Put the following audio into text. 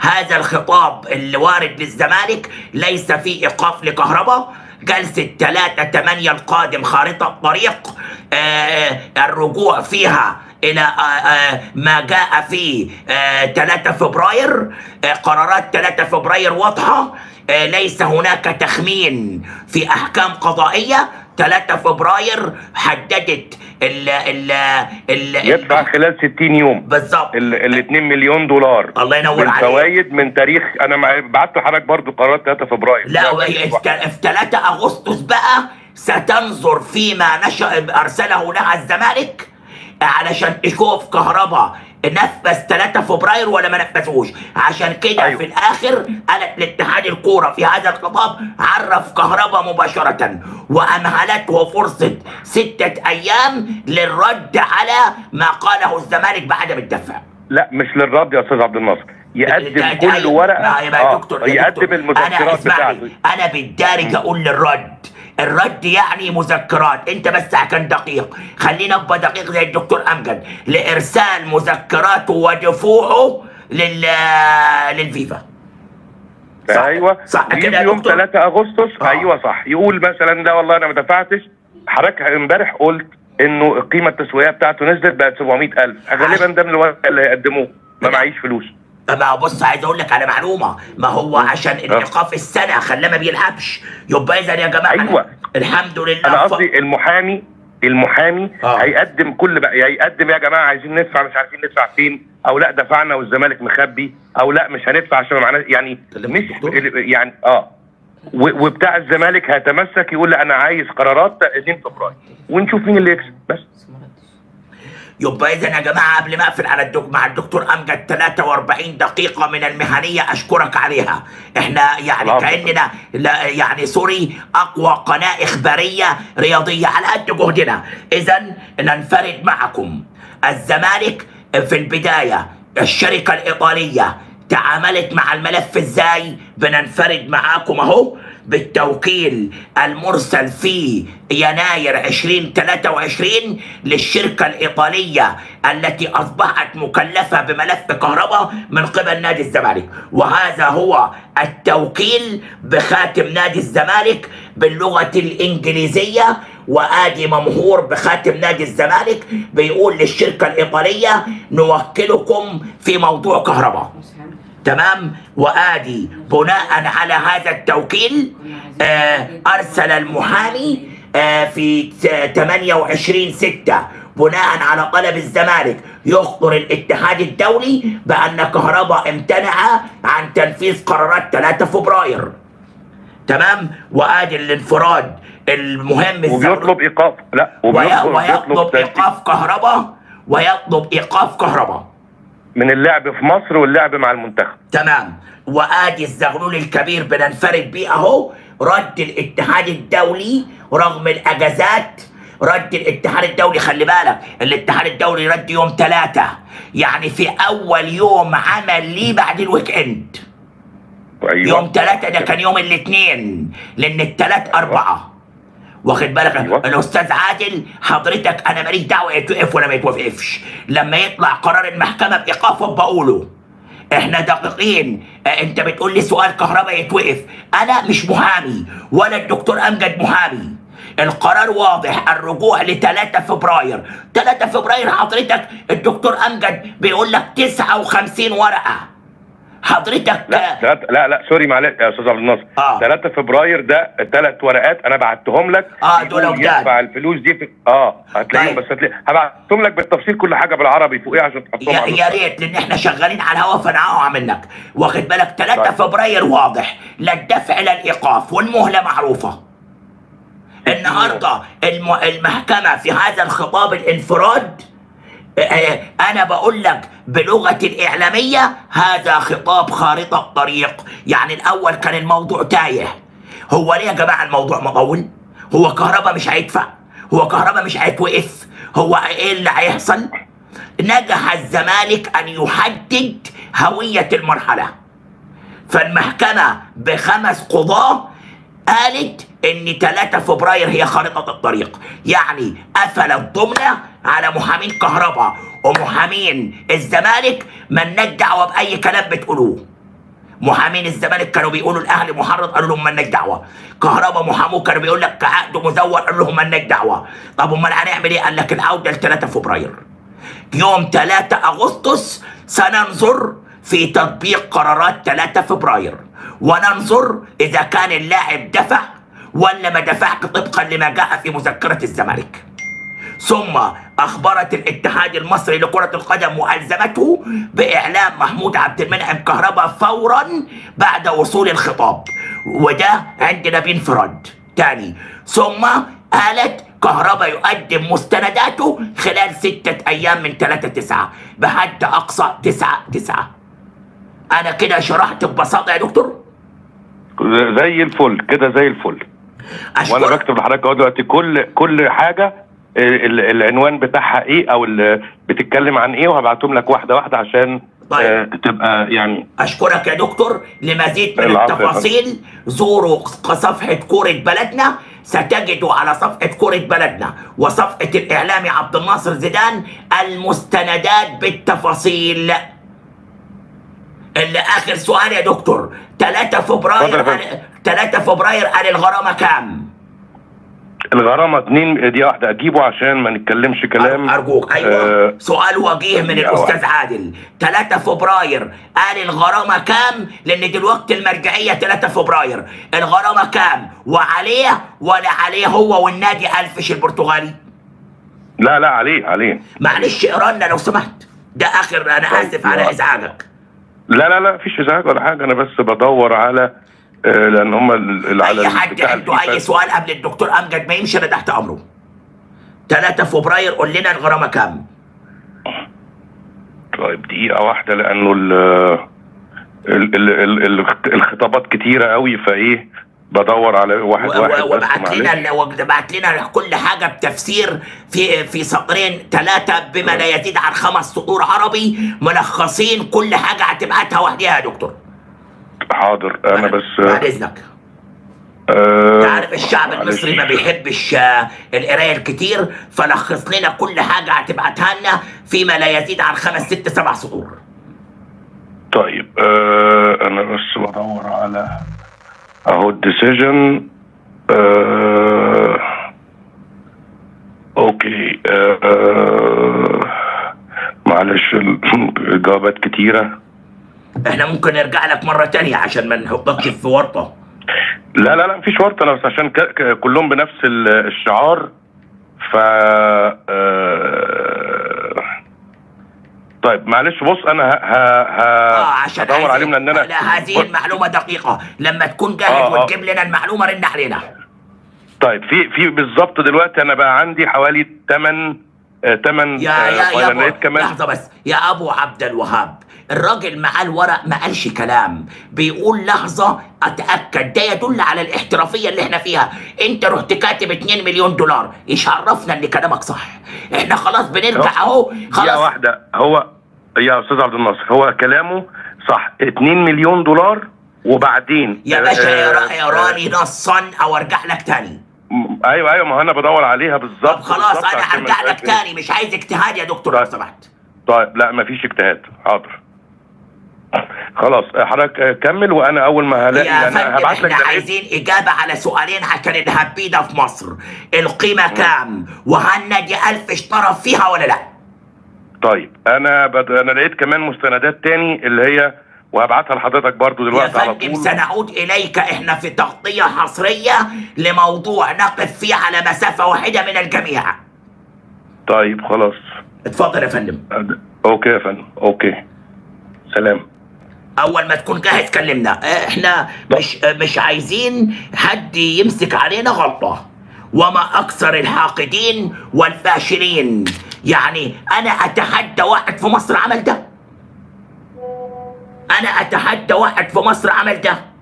هذا الخطاب اللي وارد للزمالك ليس فيه ايقاف لكهرباء جلسة 3 8 القادم خارطة طريق آه الرجوع فيها إلى آه آه ما جاء في آه 3 فبراير آه قرارات 3 فبراير واضحة آه ليس هناك تخمين في أحكام قضائية 3 فبراير حددت ال ال ال يدفع خلال 60 يوم بالظبط ال 2 مليون دولار الله ينور من عليك فوائد من تاريخ انا مع- بعت لحضرتك برضو قرارات 3 فبراير لا وهي في في 3 اغسطس بقى ستنظر فيما نشأ ارسله لها الزمالك علشان تشوف كهرباء نفذ 3 فبراير ولا ما نفذوش عشان كده أيوة. في الاخر قالت الاتحاد الكوره في هذا الخطاب عرف كهرباء مباشره وامهلته فرصه سته ايام للرد على ما قاله الزمالك بعدم الدفع لا مش للرد يا استاذ عبد الناصر يقدم ده- كل ده- ورقه ما يا آه، دكتور يا دكتور، يقدم انا المذكرات اسمعني بتاعته انا بالدارج اقول للرد الرد يعني مذكرات انت بس كان دقيق خلينا ابقى دقيق زي الدكتور امجد لارسال مذكراته ودفوعه لل للفيفا صح- ايوه صح ويجي كده يا يوم دكتور؟ 3 اغسطس آه. ايوه صح يقول مثلا ده والله انا ما دفعتش حضرتك امبارح قلت انه القيمه التسويقيه بتاعته نزلت بقت 700000 غالبا ده من الورق اللي هيقدموه ما معيش فلوس ما بص عايز اقول لك على معلومه ما هو عشان الايقاف السنه خلاه ما بيلعبش يبقى اذا يا جماعه أيوة. الحمد لله انا ف- قصدي المحامي المحامي آه. هيقدم كل بقى يا يقدم يا جماعه عايزين ندفع مش عارفين ندفع فين او لا دفعنا والزمالك مخبي او لا مش هندفع عشان معنا يعني كلمت مش الدكتور؟ يعني اه و- وبتاع الزمالك هيتمسك يقول لا انا عايز قرارات 2 فبراير ونشوف مين اللي يكسب بس يبقى اذا يا جماعه قبل ما اقفل على الدك مع الدكتور امجد 43 دقيقه من المهنيه اشكرك عليها احنا يعني الله كاننا لا يعني سوري اقوى قناه اخباريه رياضيه على قد جهدنا اذا ننفرد معكم الزمالك في البدايه الشركه الايطاليه تعاملت مع الملف ازاي بننفرد معاكم اهو بالتوكيل المرسل في يناير 2023 للشركة الإيطالية التي أصبحت مكلفة بملف كهرباء من قبل نادي الزمالك وهذا هو التوكيل بخاتم نادي الزمالك باللغة الإنجليزية وآدي ممهور بخاتم نادي الزمالك بيقول للشركة الإيطالية نوكلكم في موضوع كهرباء تمام وادي بناء على هذا التوكيل آه ارسل المحامي آه في 28 6 بناء على طلب الزمالك يخبر الاتحاد الدولي بان كهرباء امتنع عن تنفيذ قرارات 3 فبراير تمام وادي الانفراد المهم الزمالك وبيطلب ايقاف لا وي- وبيطلب ويطلب تسديد ايقاف كهرباء ويطلب ايقاف كهرباء من اللعب في مصر واللعب مع المنتخب تمام وادي الزغلول الكبير بننفرد بيه اهو رد الاتحاد الدولي رغم الاجازات رد الاتحاد الدولي خلي بالك الاتحاد الدولي رد يوم ثلاثة يعني في اول يوم عمل ليه بعد الويك اند ايوه يوم ثلاثة ده كان يوم الاثنين لان الثلاث اربعة واخد بالك أيوة. الاستاذ عادل حضرتك انا ماليش دعوه يتوقف ولا ما يتوقفش لما يطلع قرار المحكمه بايقافه بقوله احنا دقيقين اه انت بتقول لي سؤال كهرباء يتوقف انا مش محامي ولا الدكتور امجد محامي القرار واضح الرجوع ل 3 فبراير 3 فبراير حضرتك الدكتور امجد بيقول لك 59 ورقه حضرتك لا تلات- لا لا سوري معلش يا استاذ عبد الناصر آه. 3 فبراير ده ثلاث ورقات انا بعتهم لك آه، دول يقول جداد. يدفع الفلوس دي في اه هتلاقيهم طيب. بس هتلاقي هبعتهم لك بالتفصيل كل حاجه بالعربي فوقيه عشان تحطهم يا, على يا النص. ريت لان احنا شغالين على الهوا فنقع منك واخد بالك 3 طيب. فبراير واضح لا الدفع لا الايقاف والمهله معروفه النهارده الم... المحكمه في هذا الخطاب الانفراد آه، انا بقول لك بلغه الاعلاميه هذا خطاب خارطه طريق يعني الاول كان الموضوع تايه هو ليه يا جماعه الموضوع مطول هو كهرباء مش هيدفع هو كهرباء مش هيتوقف هو ايه اللي هيحصل نجح الزمالك ان يحدد هويه المرحله فالمحكمة بخمس قضاة قالت ان 3 فبراير هي خارطة الطريق يعني قفلت ضمنة على محامين كهرباء ومحامين الزمالك مالناش دعوة بأي كلام بتقولوه محامين الزمالك كانوا بيقولوا الاهلي محرض قالوا لهم مالناش دعوه كهرباء محاموه كانوا بيقول لك عقد مزور قالوا لهم مالناش دعوه طب امال هنعمل ايه قال لك العوده ل 3 فبراير يوم 3 اغسطس سننظر في تطبيق قرارات 3 فبراير وننظر اذا كان اللاعب دفع ولا ما دفعش طبقا لما جاء في مذكره الزمالك ثم اخبرت الاتحاد المصري لكره القدم والزمته باعلام محمود عبد المنعم كهربا فورا بعد وصول الخطاب وده عندنا بانفراد تاني ثم قالت كهربا يقدم مستنداته خلال ستة أيام من 3 9 بحد أقصى 9 9 أنا كده شرحت ببساطة يا دكتور زي الفل كده زي الفل وانا أشكرك بكتب لحضرتك اهو دلوقتي كل كل حاجه ال- العنوان بتاعها ايه او ال- بتتكلم عن ايه وهبعتهم لك واحده واحده عشان طيب. آه، تبقى يعني أشكرك يا دكتور لمزيد من العفو يا التفاصيل زوروا صفحة كورة بلدنا ستجدوا على صفحة كورة بلدنا وصفحة الإعلامي عبد الناصر زيدان المستندات بالتفاصيل اللي آخر سؤال يا دكتور 3 فبراير اتفضل يا قال- 3 فبراير قال الغرامة كام؟ الغرامه اتنين دي واحده اجيبه عشان ما نتكلمش كلام أرجوك أيوه آه، سؤال وجيه من دقيقة الأستاذ واحدة. عادل 3 فبراير قال الغرامة كام لأن دلوقتي المرجعية 3 فبراير الغرامة كام وعليه ولا عليه هو والنادي ألفش البرتغالي لا لا عليه عليه معلش اقرا لنا لو سمحت ده آخر أنا طيب، آسف على يا- إزعاجك لا لا لا مفيش ازعاج ولا حاجه انا بس بدور على آه، لان هم ال- ال- على أي ال- حد بتاع عنده الفيفا. أي سؤال قبل الدكتور أمجد ما يمشي أنا تحت أمره 3 فبراير قول لنا الغرامة كام طيب دقيقة واحدة لأنه ال ال ال ال ال الخطابات كتيرة قوي فإيه بدور على واحد و- واحد و- بس وابعت معلش. لنا ال- وابعت لنا كل حاجه بتفسير في في سطرين ثلاثه بما لا يزيد عن خمس سطور عربي ملخصين كل حاجه هتبعتها وحدها يا دكتور حاضر أنا بس بعد اذنك آه تعرف الشعب معلش. المصري ما بيحبش آه، القرايه الكتير فلخص لنا كل حاجه هتبعتها لنا فيما لا يزيد عن خمس ست سبع سطور طيب آه أنا بس بدور على أهو الديسيجن آه أوكي آه آه، معلش الإجابات كتيرة احنا ممكن نرجع لك مره تانية عشان ما نحطكش في ورطه لا لا لا مفيش ورطة انا بس عشان ك... ك... كلهم بنفس ال- الشعار ف آه، طيب معلش بص انا ه... ه... اه ه... عشان هدور عايزين- عليهم لان انا لا هذه المعلومه دقيقه لما تكون جاهز آه، آه. وتجيب لنا المعلومه رن علينا طيب في في بالظبط دلوقتي انا بقى عندي حوالي 8 8 يا يا يا انا لقيت أبو كمان لحظة بس يا أبو عبد الوهاب الراجل معاه الورق ما قالش كلام بيقول لحظة أتأكد ده يدل على الاحترافية اللي احنا فيها أنت رحت كاتب 2 مليون دولار إيش عرفنا إن كلامك صح احنا خلاص بنرجع أهو دقيقة خلاص واحدة هو يا استاذ عبد الناصر هو كلامه صح 2 مليون دولار وبعدين يا باشا آه، يا را- يا راني نصا أو أرجع لك تاني م- ايوه ايوه ما هو انا بدور عليها بالظبط طب خلاص بالظبط أنا عشان ما هرجع لك نبقاش- تاني مش عايز اجتهاد يا دكتور لو طيب. سمحت طيب لا مفيش اجتهاد حاضر خلاص حضرتك آه، كمل وانا اول ما هلاقي يا انا فندم هبعت لك احنا جريد- عايزين اجابه على سؤالين عشان الهبيده في مصر القيمه كام وهل نادي الف اشترى فيها ولا لا طيب انا بد... انا لقيت كمان مستندات تاني اللي هي وهبعتها لحضرتك برضو يا دلوقتي على فندم طول سنعود اليك احنا في تغطيه حصريه لموضوع نقف فيه على مسافه واحده من الجميع طيب خلاص اتفضل يا فندم أد- اوكي يا فندم اوكي سلام اول ما تكون جاهز كلمنا احنا مش مش عايزين حد يمسك علينا غلطه وما اكثر الحاقدين والفاشلين يعني انا اتحدى واحد في مصر عمل ده انا اتحدى واحد في مصر عمل ده